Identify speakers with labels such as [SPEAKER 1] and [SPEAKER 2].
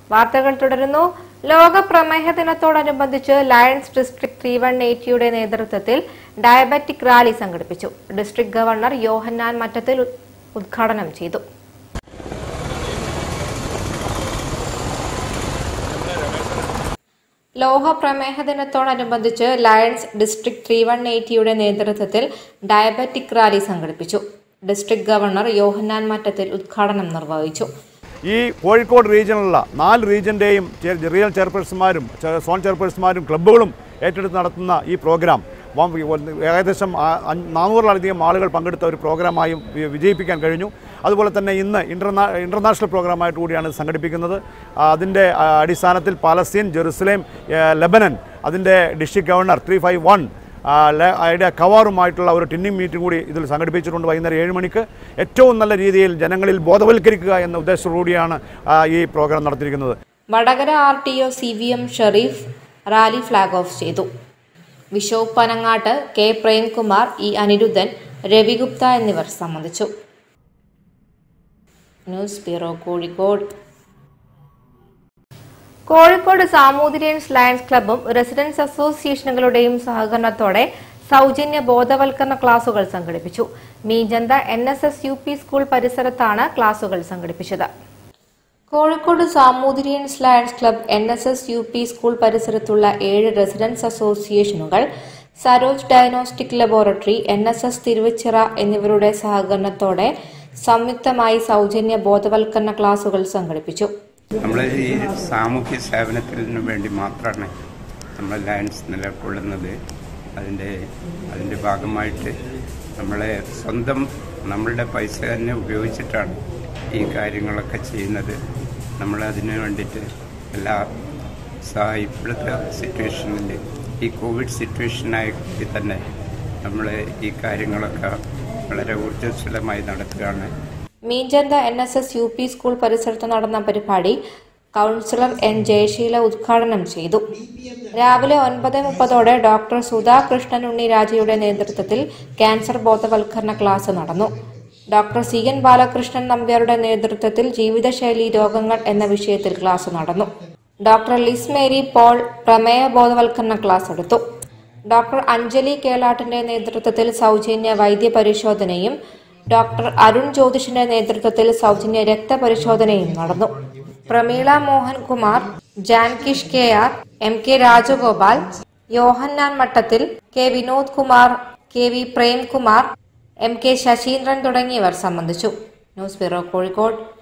[SPEAKER 1] വാർത്തകൾ തുടരുന്നു ലോക പ്രമേഹ ദിനത്തോടനുബന്ധിച്ച് ലയൺസ് ഡിസ്ട്രിക്ട് ത്രീ വൺ എയ്റ്റിയുടെ നേതൃത്വത്തിൽ ഡയബറ്റിക് റാലി സംഘടിപ്പിച്ചു ഡിസ്ട്രിക്ട് ഗവർണർ യോഹന്നാൻ മറ്റത്തിൽ ഉദ്- ഉദ്ഘാടനം ചെയ്തു ലോക പ്രമേഹ ദിനത്തോടനുബന്ധിച്ച് ലയൺസ് ഡിസ്ട്രിക്ട് ത്രീ വൺ എയ്റ്റിയുടെ നേതൃത്വത്തിൽ ഡയബറ്റിക് റാലി സംഘടിപ്പിച്ചു ഡിസ്ട്രിക്ട് ഗവർണർ യോഹന്നാൻ മറ്റത്തിൽ ഉദ്ഘാടനം നിർവഹിച്ചു
[SPEAKER 2] ഈ കോഴിക്കോട് റീജിയനിലുള്ള നാല് റീജിയൻ്റെയും റിയൽ ചെയർപേഴ്സന്മാരും ചെ- സോൺ ചെയർപേഴ്സന്മാരും ക്ലബ്ബുകളും ഏറ്റെടുത്ത് നടത്തുന്ന ഈ പ്രോഗ്രാം വം- ഒന്ന് ഏകദേശം ആ- അഞ്ഞ് നാനൂറിലധികം ആളുകൾ പങ്കെടുത്ത ഒരു പ്രോഗ്രാമായും വി- വിജയിപ്പിക്കാൻ കഴിഞ്ഞു അതുപോലെ തന്നെ ഇന്ന് ഇൻ്റർനാ ഇൻ്റർനാഷണൽ പ്രോഗ്രാമായിട്ട് കൂടിയാണ് ഇത് സംഘടിപ്പിക്കുന്നത് ആ, അതിൻ്റെ ആ, അടിസ്ഥാനത്തിൽ പാലസ്തീൻ ജെറുസലേം ഏ, ലെബനൻ അതിൻ്റെ district governor three five one അതിൻ്റെ കവാറുമായിട്ടുള്ള ഒരു ടിന്നിങ് മീറ്റിംഗ് കൂടി ഇതിൽ സംഘടിപ്പിച്ചിട്ടുണ്ട് വൈകുന്നേരം ഏഴ് മണിക്ക് ഏറ്റവും നല്ല രീതിയിൽ ജനങ്ങളിൽ ബോധവൽക്കരിക്കുക എന്ന ഉദ്ദേശത്തോടുകൂടിയാണ് ആ, ഈ പ്രോഗ്രാം നടത്തിയിരിക്കുന്നത്
[SPEAKER 1] Vadakara R T O C V M Sherif rally flag off ചെയ്തു വിശോക് പനങ്ങാട്ട് കെ പ്രേംകുമാർ ഇ അനിരുദ്ധൻ രവിഗുപ്ത എന്നിവർ സംബന്ധിച്ചു news bureau Kozhikode Kozhikode Samoothiriyans Lions ക്ലബ്ബും റെസിഡൻസ് അസോസിയേഷനുകളുടെയും സഹകരണത്തോടെ സൗജന്യ ബോധവൽക്കരണ ക്ലാസുകൾ സംഘടിപ്പിച്ചു Meenchanda N S S U P school പരിസരത്താണ് ക്ലാസുകൾ സംഘടിപ്പിച്ചത് Kozhikode Samoothiriyans Lions club N S S U P school പരിസരത്തുള്ള ഏഴ് റെസിഡൻസ് അസോസിയേഷനുകൾ Saroj diagnostic laboratory N S S Thiruvachira എന്നിവരുടെ സഹകരണത്തോടെ സംയുക്തമായി സൗജന്യ ബോധവൽക്കരണ ക്ലാസുകൾ സംഘടിപ്പിച്ചു
[SPEAKER 3] നമ്മൾ ഈ സാമൂഹ്യ സേവനത്തിന് വേണ്ടി മാത്രമാണ് നമ്മൾ ലയൺസ് നിലകൊള്ളുന്നത് അതിൻ്റെ അതിൻ്റെ ഭാഗമായിട്ട് നമ്മളെ സ്വന്തം നമ്മളുടെ പൈസ തന്നെ ഉപയോഗിച്ചിട്ടാണ് ഈ കാര്യങ്ങളൊക്കെ ചെയ്യുന്നത് നമ്മൾ അതിന് വേണ്ടിയിട്ട് എല്ലാ സ- ഇപ്പോഴത്തെ സിറ്റുവേഷനിൽ ഈ കോവിഡ് സിറ്റുവേഷനായി തന്നെ നമ്മൾ ഈ കാര്യങ്ങളൊക്കെ വളരെ ഊർജ്ജസ്വലമായി നടത്തുകയാണ്
[SPEAKER 1] Meenchanda N S S U P school പരിസരത്ത് നടന്ന പരിപാടി കൗൺസിലർ എൻ ജയശീല ഉദ്ഘാടനം ചെയ്തു രാവിലെ ഒൻപത് മുപ്പതോടെ ഡോക്ടർ സുധാ കൃഷ്ണൻ ഉണ്ണി രാജയുടെ നേതൃത്വത്തിൽ ക്യാൻസർ ബോധവൽക്കരണ ക്ലാസ് നടന്നു ഡോക്ടർ സി എൻ ബാലകൃഷ്ണൻ നമ്പ്യാരുടെ നേതൃത്വത്തിൽ ജീവിതശൈലി രോഗങ്ങൾ എന്ന വിഷയത്തിൽ ക്ലാസ് നടന്നു ഡോക്ടർ ലിസ് മേരി പോൾ പ്രമേയ ബോധവൽക്കരണ ക്ലാസ് എടുത്തു ഡോക്ടർ അഞ്ജലി കേളാട്ടിന്റെ നേതൃത്വത്തിൽ സൗജന്യ വൈദ്യ പരിശോധനയും ഡോക്ടർ അരുൺ ജ്യോതിഷിന്റെ നേതൃത്വത്തിൽ സൗജന്യ രക്തപരിശോധനയും നടന്നു Prameela Mohan Kumar Jankish K R M K Rajagopal Yohannan Mattathil K Vinod Kumar K V Premkumar M K Sasindran തുടങ്ങിയവർ സംബന്ധിച്ചു ന്യൂസ് ബ്യൂറോ കോഴിക്കോട്